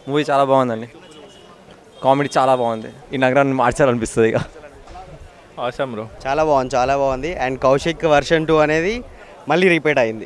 Movie చాలా బాగుందండి comedy చాలా బాగుంది ఈ నగరాన్ని మార్చాలనిపిస్తుంది ఇక ఆసాం బ్రో చాలా బాగుంది చాలా బాగుంది అండ్ కౌశిక్ వర్షన్ టూ అనేది మళ్ళీ రిపీట్ అయింది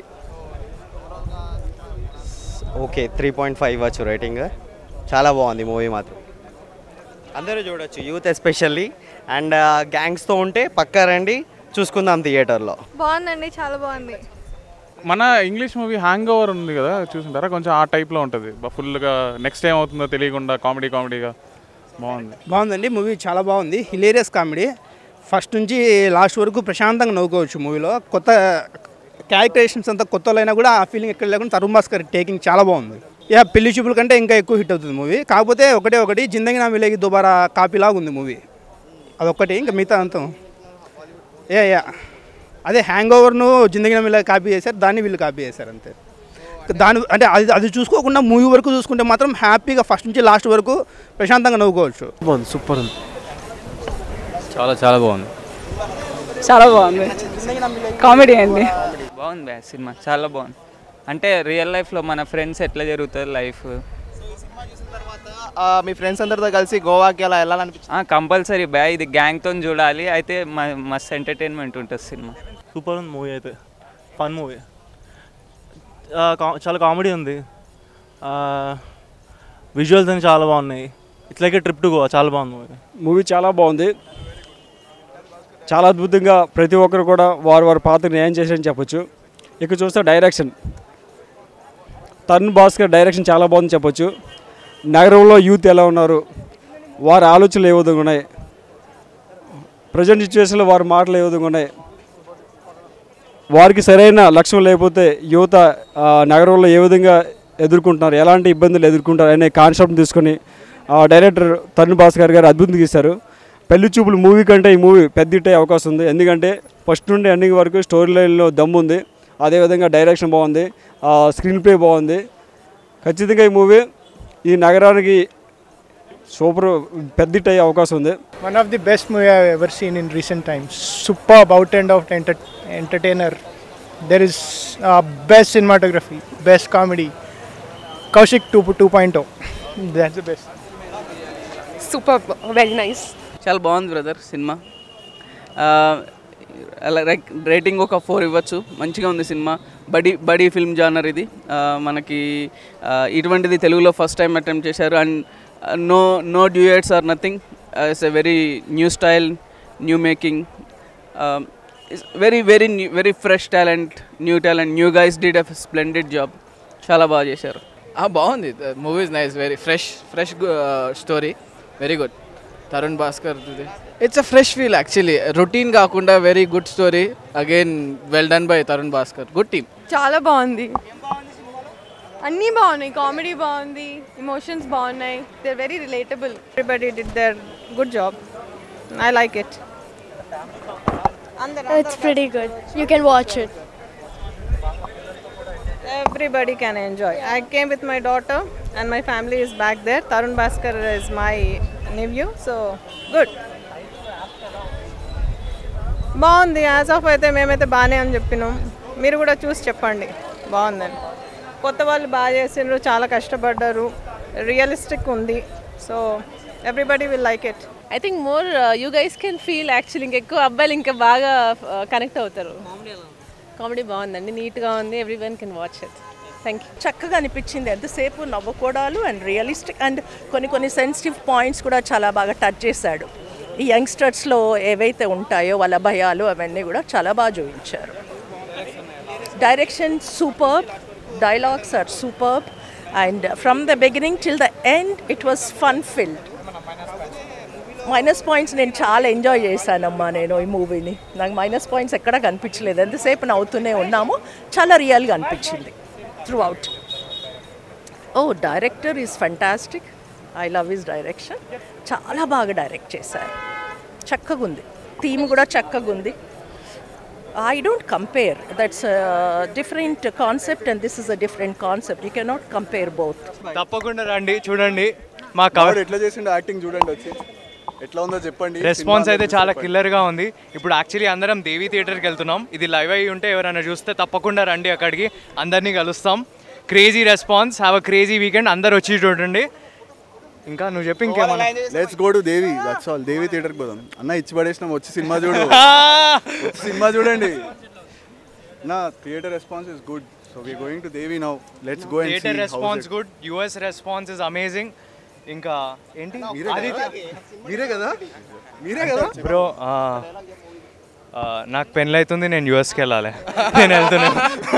ఓకే త్రీ పాయింట్ ఫైవ్ ఇవ్వచ్చు రేటింగ్ చాలా బాగుంది మూవీ మాత్రం అందరూ చూడొచ్చు యూత్ ఎస్పెషల్లీ అండ్ గ్యాంగ్స్తో ఉంటే పక్కా రండి చూసుకుందాం థియేటర్లో బాగుందండి చాలా బాగుంది మన ఇంగ్లీష్ మూవీ హ్యాంగ్ ఓవర్ ఉంది కదా చూసుంటారా కొంచెం ఆ టైప్లో ఉంటుంది ఫుల్గా నెక్స్ట్ ఏం అవుతుందో తెలియకుండా కామెడీ కామెడీగా బాగుంది బాగుందండి మూవీ చాలా బాగుంది హిలేరియస్ కామెడీ ఫస్ట్ నుంచి లాస్ట్ వరకు ప్రశాంతంగా నవ్వుకోవచ్చు మూవీలో కొత్త క్యారెక్టరేషన్స్ అంతా కొత్త అయినా కూడా ఆ ఫీలింగ్ ఎక్కడ లేకుండా తరుణ్ భాస్కర్ టేకింగ్ చాలా బాగుంది యా పెళ్లి చూపుల కంటే ఇంకా ఎక్కువ హిట్ అవుతుంది మూవీ కాకపోతే ఒకటే ఒకటి జిందగీ నా మిలేగి దుబారా కాపీలాగా ఉంది మూవీ అదొక్కటి ఇంకా మిగతా అంతా ఏ యా అదే హ్యాంగ్ ఓవర్ను జిందగీ నా మిలేగి కాపీ చేశారు దాన్ని వీళ్ళు కాపీ చేశారు అంతే దాని అంటే అది అది చూసుకోకుండా మూవీ వరకు చూసుకుంటే మాత్రం హ్యాపీగా ఫస్ట్ నుంచి లాస్ట్ వరకు ప్రశాంతంగా నవ్వుకోవచ్చు బాగుంది సూపర్ ఉంది చాలా చాలా బాగుంది చాలా బాగుంది కామెడీ అండి బాగుంది బ్యా సినిమా చాలా బాగుంది అంటే రియల్ లైఫ్లో మన ఫ్రెండ్స్ ఎట్లా జరుగుతుంది లైఫ్ మీ ఫ్రెండ్స్ అందరితో కలిసి గోవాకి అలా వెళ్ళాలనిపించింది కంపల్సరీ బ్యా ఇది గ్యాంగ్తో చూడాలి అయితే మ- మస్తు ఎంటర్టైన్మెంట్ ఉంటుంది సినిమా సూపర్ ఉంది మూవీ అయితే ఫన్ మూవీ చాలా కామెడీ ఉంది విజువల్స్ అని చాలా బాగున్నాయి ఇట్లాగే ట్రిప్ టు గోవా చాలా బాగుంది మూవీ మూవీ చాలా బాగుంది చాలా అద్భుతంగా ప్రతి ఒక్కరు కూడా వారు వారి పాత్ర న్యాయం చేశారని చెప్పొచ్చు ఇక చూస్తే డైరెక్షన్ తరుణ్ భాస్కర్ డైరెక్షన్ చాలా బాగుంది చెప్పొచ్చు నగరంలో యూత్ ఎలా ఉన్నారు వారి ఆలోచనలు ఏ విధంగా ఉన్నాయి ప్రజెంట్ సిచ్యువేషన్లో వారి మాటలు ఏ విధంగా ఉన్నాయి వారికి సరైన లక్ష్యం లేకపోతే యువత ఆ, నగరంలో ఏ విధంగా ఎదుర్కొంటున్నారు ఎలాంటి ఇబ్బందులు ఎదుర్కొంటారు అనే కాన్సెప్ట్ తీసుకొని ఆ, డైరెక్టర్ తరుణ్ భాస్కర్ గారు అద్భుతం తీశారు పెళ్లి చూపులు మూవీ కంటే ఈ మూవీ పెద్ద హిట్ అయ్యే అవకాశం ఉంది ఎందుకంటే ఫస్ట్ నుండి ఎండింగ్ వరకు స్టోరీ లైన్లో దమ్ము ఉంది అదేవిధంగా డైరెక్షన్ బాగుంది స్క్రీన్ ప్లే బాగుంది ఖచ్చితంగా ఈ మూవీ ఈ నగరానికి సూపర్ పెద్ద హిట్ అయ్యే అవకాశం ఉంది One of the best movie I've ever seen in recent times. Superb out and out enter- entertainer. There is uh, best cinematography, best comedy. Kaushik 2, 2.0. That's the best. Super very nice చాలా బాగుంది brother సినిమా అలా rating ఒక four ఇవ్వచ్చు మంచిగా ఉంది సినిమా buddy buddy film genre ఇది ఆ, మనకి ఆ, ఇటువంటిది తెలుగులో ఫస్ట్ టైం అటెంప్ట్ చేశారు and no no duets or nothing it's a very new style new making very very new very fresh talent new talent new guys did a splendid job చాలా బాగా చేశారు బాగుంది movies nice very fresh fresh story very good Tarun Bhaskar it's a fresh feel actually routine కాకుండా very good story again well done by Tarun Bhaskar good team చాలా బాగుంది అన్నీ బాగున్నాయి comedy బాగుంది ఇమోషన్స్ బాగున్నాయి they very relatable everybody did their good job I like it it's pretty good you can watch it Everybody can enjoy. I came with my daughter and my family is back there. Tarun Bhaskar is my nephew, so good. బాగుంది as of అయితే మేమైతే బాగానే అని చెప్పినాం మీరు కూడా చూసి చెప్పండి బాగుందని కొత్త వాళ్ళు బాగా చేసిండ్రు చాలా కష్టపడ్డారు రియలిస్టిక్ ఉంది so everybody will like it I think more you guys can feel actually ఇంకెక్కువ అబ్బాయిలు ఇంకా బాగా కనెక్ట్ అవుతారు కామెడీ బాగుందండి నీట్గా ఉంది everyone can watch it thank you చక్కగా అనిపించింది ఎంతసేపు నవ్వుకోవడాలు అండ్ రియలిస్టిక్ అండ్ కొన్ని కొన్ని సెన్సిటివ్ పాయింట్స్ కూడా చాలా బాగా టచ్ చేశాడు ఈ యంగ్స్టర్స్లో ఏవైతే ఉంటాయో వాళ్ళ భయాలు అవన్నీ కూడా చాలా బాగా చూపించారు direction super dialogues are super and from the beginning till the end it was fun filled minus points నేను చాలా ఎంజాయ్ చేశానమ్మా నేను ఈ మూవీని నాకు మైనస్ పాయింట్స్ ఎక్కడా కనిపించలేదు ఎంతసేపు నవ్వుతూనే ఉన్నాము చాలా రియల్గా అనిపించింది త్రూ అవుట్ ఓ director is fantastic I love his direction చాలా బాగా డైరెక్ట్ చేశారు చక్కగా ఉంది థీమ్ కూడా చక్కగా ఉంది I don't compare that's different concept and this is a different concept you cannot compare both తప్పకుండా రండి చూడండి మా కవర్ ఎట్లా చేసిండు యాక్టింగ్ చూడండి వచ్చి ఎట్లా ఉందో చెప్పండి రెస్పాన్స్ సినిమా అయితే గురించి చాలా చెప్పండి. కిల్లర్గా ఉంది ఇప్పుడు యాక్చువల్లీ అందరం దేవి థియేటర్కి వెళ్తున్నాం ఇది లైవ్ అయ్యి ఉంటే ఎవరైనా చూస్తే తప్పకుండా రండి అక్కడికి అందరినీ కలుస్తాం crazy response have a crazy weekend అందరు వచ్చి చూడండి ఇంకా నువ్వు చెప్పి ఇంకేమన్నా let's go to Devi that's all Devi థియేటర్కి పోదాం అన్న ఇచ్చి పడేసినాం వచ్చి సినిమా చూడు వచ్చి సినిమా చూడండి నా theatre response is good so we going to Devi now let's go and theatre response good US response is amazing ఇంకా ఏంటి ఆదిత్య మీరే కదా మీరే కదా బ్రో నాకు పెళ్ళి అవుతుంది నేను యూఎస్కి వెళ్ళాలి నేను వెళ్తున్నాను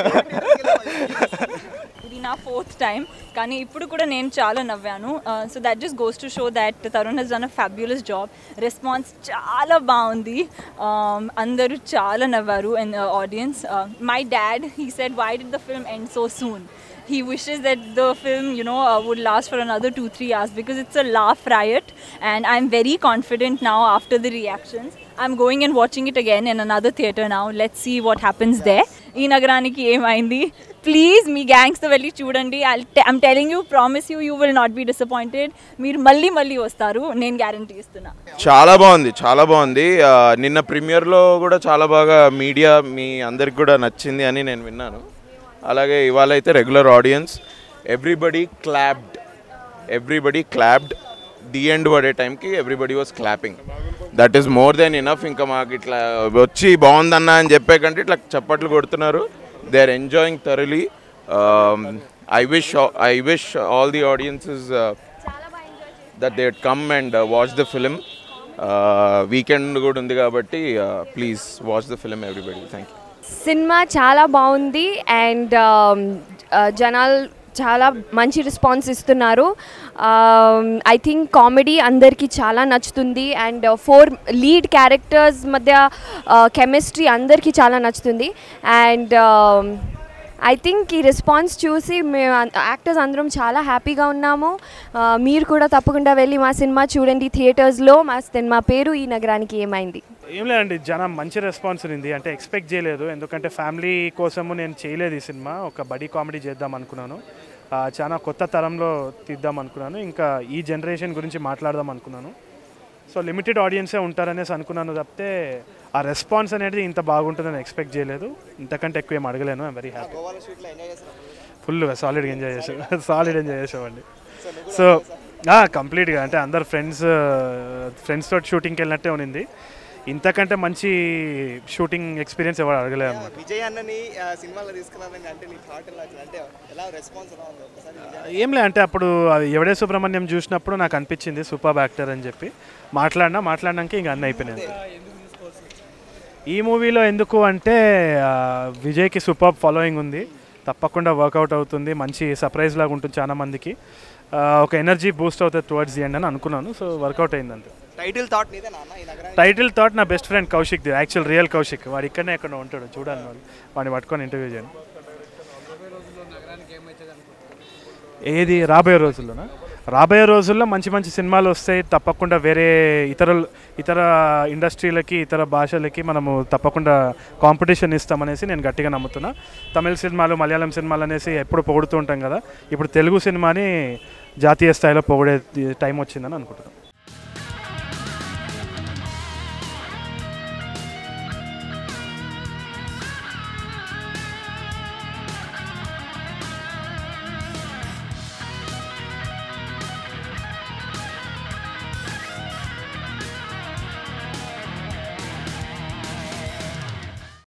ఇది నా ఫోర్త్ టైం కానీ ఇప్పుడు కూడా నేను చాలా నవ్వాను so that just goes to show that Tarun he's done a fabulous job response చాలా బాగుంది Um, అందరూ చాలా నవ్వారు and audience my dad he said why did the film end so soon he wishes that the film you know uh, would last for another 2 3 hours because it's a laugh riot and i'm very confident now after the reactions i'm going and watching it again in another theater now let's see what happens there ఈ నగరానికి ఏమైంది please మీ గ్యాంగ్స్తో వెళ్ళి చూడండి I'm telling you promise you you will not be disappointed మీరు మళ్ళీ మళ్ళీ వస్తారు నేను గ్యారంటీ ఇస్తున్నా చాలా బాగుంది చాలా బాగుంది ఆ, నిన్న ప్రీమియర్లో కూడా చాలా బాగా మీడియా మీ అందరికి కూడా నచ్చింది అని నేను విన్నాను అలాగే ఇవాళ అయితే regular audience everybody clapped everybody clapped the end పడే టైంకి everybody was clapping that is more than enough ఇంకా మాకు ఇట్లా వచ్చి బాగుందన్న అని చెప్పే కంటే ఇట్లా చప్పట్లు కొడుతున్నారు they are enjoying thoroughly I wish I wish all the audiences that they come and watch the film weekend కూడా ఉంది కాబట్టి please watch the film everybody thank you సినిమా చాలా బాగుంది అండ్ జనాలు చాలా మంచి రెస్పాన్స్ ఇస్తున్నారు ఐ థింక్ కామెడీ అందరికీ చాలా నచ్చుతుంది అండ్ ఫోర్ లీడ్ క్యారెక్టర్స్ మధ్య కెమిస్ట్రీ అందరికీ చాలా నచ్చుతుంది అండ్ ఐ థింక్ ఈ రెస్పాన్స్ చూసి మేము యాక్టర్స్ అందరం చాలా హ్యాపీగా ఉన్నాము Uh, మీరు కూడా తప్పకుండా వెళ్ళి మా సినిమా చూడండి థియేటర్స్లో మా సినిమా పేరు ఈ నగరానికి ఏమైంది ఏం లేదండి జనం మంచి రెస్పాన్స్ ఉంది అంటే ఎక్స్పెక్ట్ చేయలేదు ఎందుకంటే ఫ్యామిలీ కోసము నేను చేయలేదు ఈ సినిమా ఒక బడీ కామెడీ చేద్దాం అనుకున్నాను ఆ, చాలా కొత్త తరంలో తీద్దాం అనుకున్నాను ఇంకా ఈ జనరేషన్ గురించి మాట్లాడదాం అనుకున్నాను సో లిమిటెడ్ ఆడియన్సే ఉంటారనేసి అనుకున్నాను తప్పితే ఆ రెస్పాన్స్ అనేది ఇంత బాగుంటుందని ఎక్స్పెక్ట్ చేయలేదు ఇంతకంటే ఎక్కువ ఏం అడగలేను ఐమ్ వెరీ హ్యాపీ ఫుల్ సాలిడ్గా ఎంజాయ్ చేసాం సాలిడ్ ఎంజాయ్ చేసామండి సో కంప్లీట్గా అంటే అందరు ఫ్రెండ్స్ ఫ్రెండ్స్ తోటి షూటింగ్కి వెళ్ళినట్టే ఉన్నింది ఇంతకంటే మంచి షూటింగ్ ఎక్స్పీరియన్స్ ఎవరు అడగలేదు అనమాట విజయ్ అన్నని ఆ, సినిమాలో తీసుకురావడానికి అంటే నీ థాట్ ఎలా వచ్చింది? అంటే ఎలా రెస్పాన్స్ ఎలా ఉంది ఒకసారి విజయ్ ఏం లే అంటే అప్పుడు అది ఎవడే సుబ్రహ్మణ్యం చూసినప్పుడు నాకు అనిపించింది సూపర్ యాక్టర్ అని చెప్పి మాట్లాడినా మాట్లాడినాక ఇంకా అన్నీ అయిపోయినాయి ఈ మూవీలో ఎందుకు అంటే ఆ, విజయ్కి సూపర్ ఫాలోయింగ్ ఉంది తప్పకుండా వర్కౌట్ అవుతుంది మంచి సర్ప్రైజ్ లాగా ఉంటుంది చాలా మందికి ఆ, ఒక ఎనర్జీ బూస్ట్ అవుతుంది టువర్డ్స్ ది ఎండ్ అని అనుకున్నాను సో వర్కౌట్ అయింది అంతే టైటిల్ థాట్ నీదే నాన్న ఈ నగరానికి టైటిల్ థాట్ నా best friend Kaushik the actual real Kaushik వాడు ఇక్కడనే ఎక్కడ ఉంటాడు చూడాలి వాడు వాడిని పట్టుకొని ఇంటర్వ్యూ చేయండి ఏది రాబోయే రోజుల్లోనా రాబోయే రోజుల్లో మంచి మంచి సినిమాలు వస్తాయి తప్పకుండా వేరే ఇతర ఇతర ఇండస్ట్రీలకి ఇతర భాషలకి మనము తప్పకుండా కాంపిటీషన్ ఇస్తామనేసి నేను గట్టిగా నమ్ముతున్నా తమిళ సినిమాలు మలయాళం సినిమాలు అనేసి ఎప్పుడు పొగుడుతూ ఉంటాం కదా ఇప్పుడు తెలుగు సినిమాని జాతీయ స్థాయిలో పొగిడే టైం వచ్చిందని అనుకుంటున్నాను